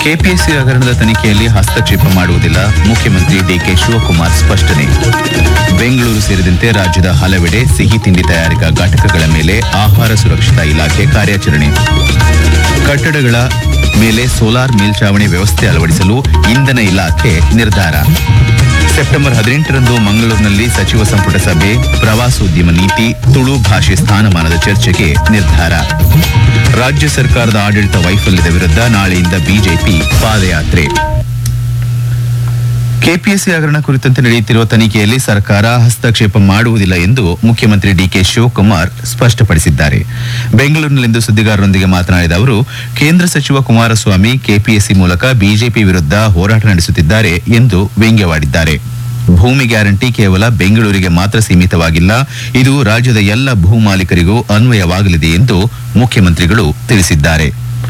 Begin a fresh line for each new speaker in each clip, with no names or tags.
KPSC ಹಗರಣದ ತನಿಖೆಯಲ್ಲಿ ಹಸ್ತಕ್ಷೇಪ ಮಾಡುವುದಿಲ್ಲ ಮುಖ್ಯಮಂತ್ರಿ ಡಿಕೆ ಶಿವಕುಮಾರ್ ಸ್ಪಷ್ಟನೆ ಬೆಂಗಳೂರು ಸೇರಿದಂತೆ ರಾಜ್ಯದ ಹಲವೆಡೆ ಸಿಹಿ ತಿಂಡಿ ತಯಾರಿಕಾ ಘಟಕಗಳ ಮೇಲೆ ಆಹಾರ ಸುರಕ್ಷತಾ ಇಲಾಖೆ ಕಾರ್ಯಾಚರಣೆ ಕಟ್ಟಡಗಳ ಮೇಲೆ ಸೋಲಾರ್ ಮೇಲ್ಚಾವಣಿ ವ್ಯವಸ್ಥೆ ಅಳವಡಿಸಲು ಇಂಧನ ಇಲಾಖೆ ನಿರ್ಧಾರ ಸೆಪ್ಟೆಂಬರ್ ಹದಿನೆಂಟರಂದು ಮಂಗಳೂರಿನಲ್ಲಿ ಸಚಿವ ಸಂಪುಟ ಸಭೆ ಪ್ರವಾಸೋದ್ಯಮ ನೀತಿ ತುಳು ಭಾಷೆ ಸ್ಥಾನಮಾನದ ಚರ್ಚೆಗೆ ನಿರ್ಧಾರ ರಾಜ್ಯ ಸರ್ಕಾರದ ಆಡಳಿತ ವೈಫಲ್ಯದ ವಿರುದ್ಧ ನಾಳೆಯಿಂದ ಬಿಜೆಪಿ ಪಾದಯಾತ್ರೆ ಕೆಪಿಎಸ್ಸಿ ಹಗರಣ ಕುರಿತಂತೆ ನಡೆಯುತ್ತಿರುವ ತನಿಖೆಯಲ್ಲಿ ಸರ್ಕಾರ ಹಸ್ತಕ್ಷೇಪ ಮಾಡುವುದಿಲ್ಲ ಎಂದು ಮುಖ್ಯಮಂತ್ರಿ ಡಿಕೆ ಶಿವಕುಮಾರ್ ಸ್ಪಷ್ಟಪಡಿಸಿದ್ದಾರೆ ಬೆಂಗಳೂರಿನಲ್ಲಿಂದು ಸುದ್ದಿಗಾರರೊಂದಿಗೆ ಮಾತನಾಡಿದ ಅವರು ಕೇಂದ್ರ ಸಚಿವ ಕುಮಾರಸ್ವಾಮಿ ಕೆಪಿಎಸ್ಸಿ ಮೂಲಕ ಬಿಜೆಪಿ ವಿರುದ್ಧ ಹೋರಾಟ ನಡೆಸುತ್ತಿದ್ದಾರೆ ಎಂದು ವ್ಯಂಗ್ಯವಾಡಿದ್ದಾರೆ ಭೂಮಿ ಗ್ಯಾರಂಟಿ ಕೇವಲ ಬೆಂಗಳೂರಿಗೆ ಮಾತ್ರ ಸೀಮಿತವಾಗಿಲ್ಲ ಇದು ರಾಜ್ಯದ ಎಲ್ಲ ಭೂ ಮಾಲೀಕರಿಗೂ ಅನ್ವಯವಾಗಲಿದೆ ಎಂದು ಮುಖ್ಯಮಂತ್ರಿಗಳು ತಿಳಿಸಿದ್ದಾರೆ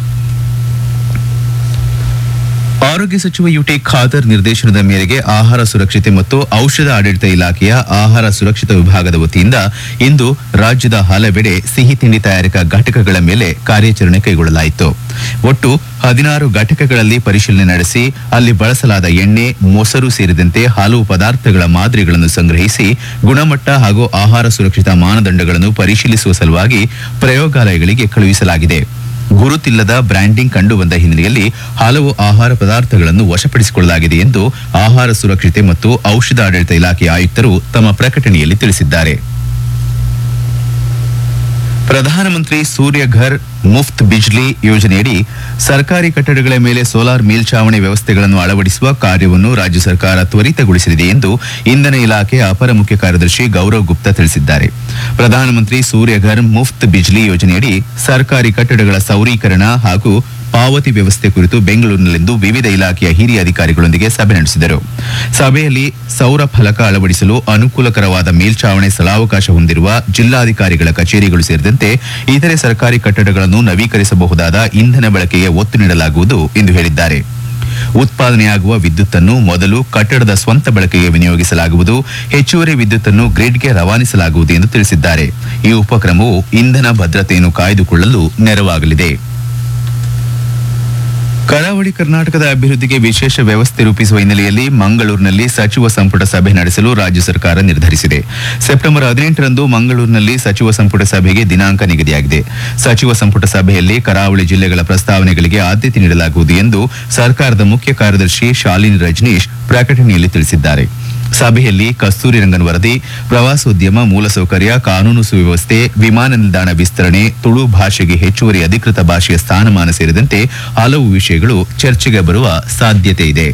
ಆರೋಗ್ಯ ಸಚಿವ ಯುಟಿ ಖಾದರ್ ನಿರ್ದೇಶನದ ಮೇರೆಗೆ ಆಹಾರ ಸುರಕ್ಷತೆ ಮತ್ತು ಔಷಧ ಆಡಳಿತ ಇಲಾಖೆಯ ಆಹಾರ ಸುರಕ್ಷತಾ ವಿಭಾಗದ ವತಿಯಿಂದ ಇಂದು ರಾಜ್ಯದ ಹಲವೆಡೆ ಸಿಹಿ ತಿಂಡಿ ತಯಾರಿಕಾ ಘಟಕಗಳ ಮೇಲೆ ಕಾರ್ಯಾಚರಣೆ ಕೈಗೊಳ್ಳಲಾಯಿತು ಒಟ್ಟು ಹದಿನಾರು ಘಟಕಗಳಲ್ಲಿ ಪರಿಶೀಲನೆ ನಡೆಸಿ ಅಲ್ಲಿ ಬಳಸಲಾದ ಎಣ್ಣೆ ಮೊಸರು ಸೇರಿದಂತೆ ಹಲವು ಪದಾರ್ಥಗಳ ಮಾದರಿಗಳನ್ನು ಸಂಗ್ರಹಿಸಿ ಗುಣಮಟ್ಟ ಹಾಗೂ ಆಹಾರ ಸುರಕ್ಷತಾ ಮಾನದಂಡಗಳನ್ನು ಪರಿಶೀಲಿಸುವ ಸಲುವಾಗಿ ಪ್ರಯೋಗಾಲಯಗಳಿಗೆ ಕಳುಹಿಸಲಾಗಿದೆ ಗುರುತಿಲ್ಲದ ಬ್ರ್ಯಾಂಡಿಂಗ್ ಕಂಡುಬಂದ ಹಿನ್ನೆಲೆಯಲ್ಲಿ ಹಲವು ಆಹಾರ ಪದಾರ್ಥಗಳನ್ನು ವಶಪಡಿಸಿಕೊಳ್ಳಲಾಗಿದೆ ಎಂದು ಆಹಾರ ಸುರಕ್ಷತೆ ಮತ್ತು ಔಷಧ ಆಡಳಿತ ಇಲಾಖೆ ಆಯುಕ್ತರು ತಮ್ಮ ಪ್ರಕಟಣೆಯಲ್ಲಿ ತಿಳಿಸಿದ್ದಾರೆ ಪ್ರಧಾನಮಂತ್ರಿ ಸೂರ್ಯಘರ್ ಮುಫ್ತ್ ಬಿಜ್ಲಿ ಯೋಜನೆಯಡಿ ಸರ್ಕಾರಿ ಕಟ್ಟಡಗಳ ಮೇಲೆ ಸೋಲಾರ್ ಮೇಲ್ಚಾವಣಿ ವ್ಯವಸ್ಥೆಗಳನ್ನು ಅಳವಡಿಸುವ ಕಾರ್ಯವನ್ನು ರಾಜ್ಯ ಸರ್ಕಾರ ತ್ವರಿತಗೊಳಿಸಲಿದೆ ಎಂದು ಇಂಧನ ಇಲಾಖೆ ಅಪರ ಮುಖ್ಯ ಕಾರ್ಯದರ್ಶಿ ಗೌರವ್ ಗುಪ್ತಾ ತಿಳಿಸಿದ್ದಾರೆ ಪ್ರಧಾನಮಂತ್ರಿ ಸೂರ್ಯಘರ್ ಮುಫ್ತ್ ಬಿಜ್ಲಿ ಯೋಜನೆಯಡಿ ಸರ್ಕಾರಿ ಕಟ್ಟಡಗಳ ಸೌರೀಕರಣ ಹಾಗೂ ಪಾವತಿ ವ್ಯವಸ್ಥೆ ಕುರಿತು ಬೆಂಗಳೂರಿನಲ್ಲಿಂದು ವಿವಿಧ ಇಲಾಖೆಯ ಹಿರಿಯ ಅಧಿಕಾರಿಗಳೊಂದಿಗೆ ಸಭೆ ನಡೆಸಿದರು ಸಭೆಯಲ್ಲಿ ಸೌರ ಫಲಕ ಅಳವಡಿಸಲು ಅನುಕೂಲಕರವಾದ ಮೇಲ್ಚಾವಣಿ ಸ್ಥಳಾವಕಾಶ ಹೊಂದಿರುವ ಜಿಲ್ಲಾಧಿಕಾರಿಗಳ ಕಚೇರಿಗಳು ಸೇರಿದಂತೆ ಇತರೆ ಸರ್ಕಾರಿ ಕಟ್ಟಡಗಳನ್ನು ನವೀಕರಿಸಬಹುದಾದ ಇಂಧನ ಬಳಕೆಗೆ ಒತ್ತು ನೀಡಲಾಗುವುದು ಎಂದು ಹೇಳಿದ್ದಾರೆ ಉತ್ಪಾದನೆಯಾಗುವ ವಿದ್ಯುತ್ತನ್ನು ಮೊದಲು ಕಟ್ಟಡದ ಸ್ವಂತ ಬಳಕೆಗೆ ವಿನಿಯೋಗಿಸಲಾಗುವುದು ಹೆಚ್ಚುವರಿ ವಿದ್ಯುತ್ತನ್ನು ಗ್ರಿಡ್ಗೆ ರವಾನಿಸಲಾಗುವುದು ಎಂದು ತಿಳಿಸಿದ್ದಾರೆ ಈ ಉಪಕ್ರಮವು ಇಂಧನ ಭದ್ರತೆಯನ್ನು ಕಾಯ್ದುಕೊಳ್ಳಲು ನೆರವಾಗಲಿದೆ ಕರಾವಳಿ ಕರ್ನಾಟಕದ ಅಭಿವೃದ್ಧಿಗೆ ವಿಶೇಷ ವ್ಯವಸ್ಥೆ ರೂಪಿಸುವ ಹಿನ್ನೆಲೆಯಲ್ಲಿ ಮಂಗಳೂರಿನಲ್ಲಿ ಸಚಿವ ಸಂಪುಟ ಸಭೆ ನಡೆಸಲು ರಾಜ್ಯ ಸರ್ಕಾರ ನಿರ್ಧರಿಸಿದೆ ಸೆಪ್ಟೆಂಬರ್ ಹದಿನೆಂಟರಂದು ಮಂಗಳೂರಿನಲ್ಲಿ ಸಚಿವ ಸಂಪುಟ ಸಭೆಗೆ ದಿನಾಂಕ ನಿಗದಿಯಾಗಿದೆ ಸಚಿವ ಸಂಪುಟ ಸಭೆಯಲ್ಲಿ ಕರಾವಳಿ ಜಿಲ್ಲೆಗಳ ಪ್ರಸ್ತಾವನೆಗಳಿಗೆ ಆದ್ಯತೆ ನೀಡಲಾಗುವುದು ಎಂದು ಸರ್ಕಾರದ ಮುಖ್ಯ ಕಾರ್ಯದರ್ಶಿ ಶಾಲಿನಿ ರಜನೀಶ್ ಪ್ರಕಟಣೆಯಲ್ಲಿ ತಿಳಿಸಿದ್ದಾರೆ ಸಭೆಯಲ್ಲಿ ಕಸ್ತೂರಿ ರಂಗನ್ ವರದಿ ಪ್ರವಾಸೋದ್ಯಮ ಮೂಲಸೌಕರ್ಯ ಕಾನೂನು ಸುವ್ಯವಸ್ಥೆ ವಿಮಾನ ನಿಲ್ದಾಣ ವಿಸ್ತರಣೆ ತುಳು ಭಾಷೆಗೆ ಹೆಚ್ಚುವರಿ ಅಧಿಕೃತ ಭಾಷೆಯ ಸ್ಥಾನಮಾನ ಸೇರಿದಂತೆ ಹಲವು ವಿಷಯಗಳು ಚರ್ಚೆಗೆ ಬರುವ ಸಾಧ್ಯತೆ ಇದೆ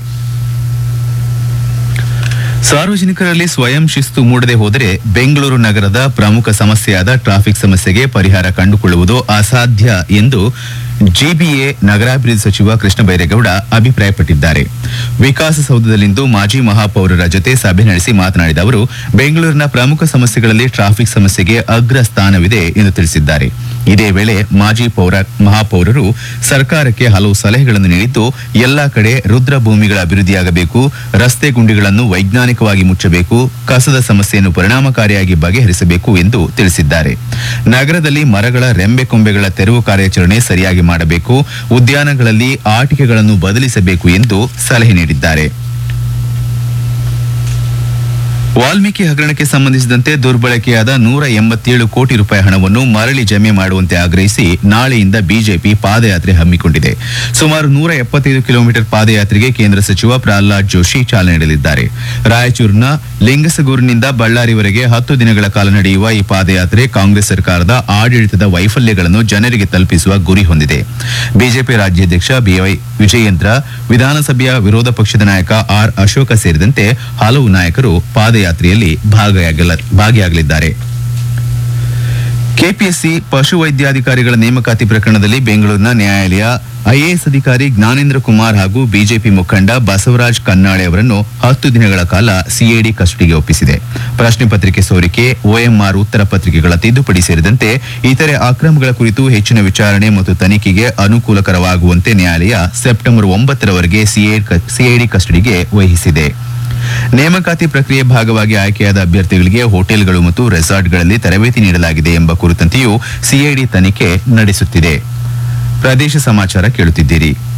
ಸಾರ್ವಜನಿಕರಲ್ಲಿ ಸ್ವಯಂ ಶಿಸ್ತು ಮೂಡದೆ ಹೋದರೆ ಬೆಂಗಳೂರು ನಗರದ ಪ್ರಮುಖ ಸಮಸ್ಯೆಯಾದ ಟ್ರಾಫಿಕ್ ಸಮಸ್ಯೆಗೆ ಪರಿಹಾರ ಕಂಡುಕೊಳ್ಳುವುದು ಅಸಾಧ್ಯ ಎಂದು ಜಿಬಿಎ ನಗರಾಭಿವೃದ್ಧಿ ಸಚಿವ ಕೃಷ್ಣ ಬೈರೇಗೌಡ ಅಭಿಪ್ರಾಯಪಟ್ಟಿದ್ದಾರೆ ವಿಕಾಸಸೌಧದಲ್ಲಿಂದು ಮಾಜಿ ಮಹಾಪೌರರ ಜೊತೆ ಸಭೆ ನಡೆಸಿ ಮಾತನಾಡಿದ ಅವರು ಬೆಂಗಳೂರಿನ ಪ್ರಮುಖ ಸಮಸ್ಯೆಗಳಲ್ಲಿ ಟ್ರಾಫಿಕ್ ಸಮಸ್ಯೆಗೆ ಅಗ್ರ ಸ್ಥಾನವಿದೆ ಎಂದು ತಿಳಿಸಿದ್ದಾರೆ ಇದೇ ವೇಳೆ ಮಾಜಿ ಪೌರ ಮಹಾಪೌರರು ಸರ್ಕಾರಕ್ಕೆ ಹಲವು ಸಲಹೆಗಳನ್ನು ನೀಡಿದ್ದು ಎಲ್ಲಾ ಕಡೆ ರುದ್ರ ಭೂಮಿಗಳ ಅಭಿವೃದ್ಧಿಯಾಗಬೇಕು ರಸ್ತೆ ಗುಂಡಿಗಳನ್ನು ವೈಜ್ಞಾನಿಕವಾಗಿ ಮುಚ್ಚಬೇಕು ಕಸದ ಸಮಸ್ಯೆಯನ್ನು ಪರಿಣಾಮಕಾರಿಯಾಗಿ ಬಗೆಹರಿಸಬೇಕು ಎಂದು ತಿಳಿಸಿದ್ದಾರೆ ನಗರದಲ್ಲಿ ಮರಗಳ ರೆಂಬೆ ಕೊಂಬೆಗಳ ತೆರವು ಕಾರ್ಯಾಚರಣೆ ಸರಿಯಾಗಿ ಮಾಡಬೇಕು ಉದ್ಯಾನಗಳಲ್ಲಿ ಆಟಿಕೆಗಳನ್ನು ಬದಲಿಸಬೇಕು ಎಂದು ಸಲಹೆ ನೀಡಿದ್ದಾರೆ ವಾಲ್ಮೀಕಿ ಹಗರಣಕ್ಕೆ ಸಂಬಂಧಿಸಿದಂತೆ ದುರ್ಬಳಕೆಯಾದ ನೂರ ಎಂಬತ್ತೇಳು ಕೋಟಿ ರೂಪಾಯಿ ಹಣವನ್ನು ಮರಳಿ ಜಮೆ ಮಾಡುವಂತೆ ಆಗ್ರಹಿಸಿ ನಾಳೆಯಿಂದ ಬಿಜೆಪಿ ಪಾದಯಾತ್ರೆ ಹಮ್ಮಿಕೊಂಡಿದೆ ಸುಮಾರು ನೂರ ಎಪ್ಪತ್ತೈದು ಕಿಲೋಮೀಟರ್ ಪಾದಯಾತ್ರೆಗೆ ಕೇಂದ್ರ ಸಚಿವ ಪ್ರಹ್ಲಾದ್ ಜೋಶಿ ಚಾಲನೆ ನೀಡಲಿದ್ದಾರೆ ರಾಯಚೂರಿನ ಲಿಂಗಸಗೂರಿನಿಂದ ಬಳ್ಳಾರಿವರೆಗೆ ಹತ್ತು ದಿನಗಳ ಕಾಲ ನಡೆಯುವ ಈ ಪಾದಯಾತ್ರೆ ಕಾಂಗ್ರೆಸ್ ಸರ್ಕಾರದ ಆಡಳಿತದ ವೈಫಲ್ಯಗಳನ್ನು ಜನರಿಗೆ ತಲುಪಿಸುವ ಗುರಿ ಹೊಂದಿದೆ ಬಿಜೆಪಿ ರಾಜ್ಯಾಧ್ಯಕ್ಷ ಬಿವೈ ವಿಜಯೇಂದ್ರ ವಿಧಾನಸಭೆಯ ವಿರೋಧ ಪಕ್ಷದ ನಾಯಕ ಆರ್ ಅಶೋಕ ಸೇರಿದಂತೆ ಹಲವು ನಾಯಕರು ಪಾದಯಾತ್ರೆಯಲ್ಲಿ ಭಾಗಿಯಾಗಲ- ಭಾಗಿಯಾಗಲಿದ್ದಾರೆ ಕೆಪಿಎಸ್ಸಿ ಪಶುವೈದ್ಯಾಧಿಕಾರಿಗಳ ನೇಮಕಾತಿ ಪ್ರಕರಣದಲ್ಲಿ ಬೆಂಗಳೂರಿನ ನ್ಯಾಯಾಲಯ ಐಎಎಸ್ ಅಧಿಕಾರಿ ಜ್ಞಾನೇಂದ್ರ ಕುಮಾರ್ ಹಾಗೂ ಬಿಜೆಪಿ ಮುಖಂಡ ಬಸವರಾಜ್ ಕನ್ನಾಳೆ ಅವರನ್ನು ಹತ್ತು ದಿನಗಳ ಕಾಲ ಸಿಐಡಿ ಕಸ್ಟಡಿಗೆ ಒಪ್ಪಿಸಿದೆ ಪ್ರಶ್ನೆ ಪತ್ರಿಕೆ ಸೋರಿಕೆ ಒಎಂಆರ್ ಉತ್ತರ ಪತ್ರಿಕೆಗಳ ತಿದ್ದುಪಡಿ ಸೇರಿದಂತೆ ಇತರೆ ಅಕ್ರಮಗಳ ಕುರಿತು ಹೆಚ್ಚಿನ ವಿಚಾರಣೆ ಮತ್ತು ತನಿಖೆಗೆ ಅನುಕೂಲಕರವಾಗುವಂತೆ ನ್ಯಾಯಾಲಯ ಸೆಪ್ಟೆಂಬರ್ ಒಂಬತ್ತರವರೆಗೆ ಸಿಐಡಿ ಕಸ್ಟಡಿಗೆ ವಹಿಸಿದೆ ನೇಮಕಾತಿ ಪ್ರಕ್ರಿಯೆ ಭಾಗವಾಗಿ ಆಯ್ಕೆಯಾದ ಅಭ್ಯರ್ಥಿಗಳಿಗೆ ಹೋಟೆಲ್ಗಳು ಮತ್ತು ರೆಸಾರ್ಟ್ಗಳಲ್ಲಿ ತರಬೇತಿ ನೀಡಲಾಗಿದೆ ಎಂಬ ಕುರಿತಂತೆಯೂ ಸಿಐಡಿ ತನಿಖೆ ನಡೆಸುತ್ತಿದೆ ಪ್ರದೇಶ ಸಮಾಚಾರ ಕೇಳುತ್ತಿದ್ದೀರಿ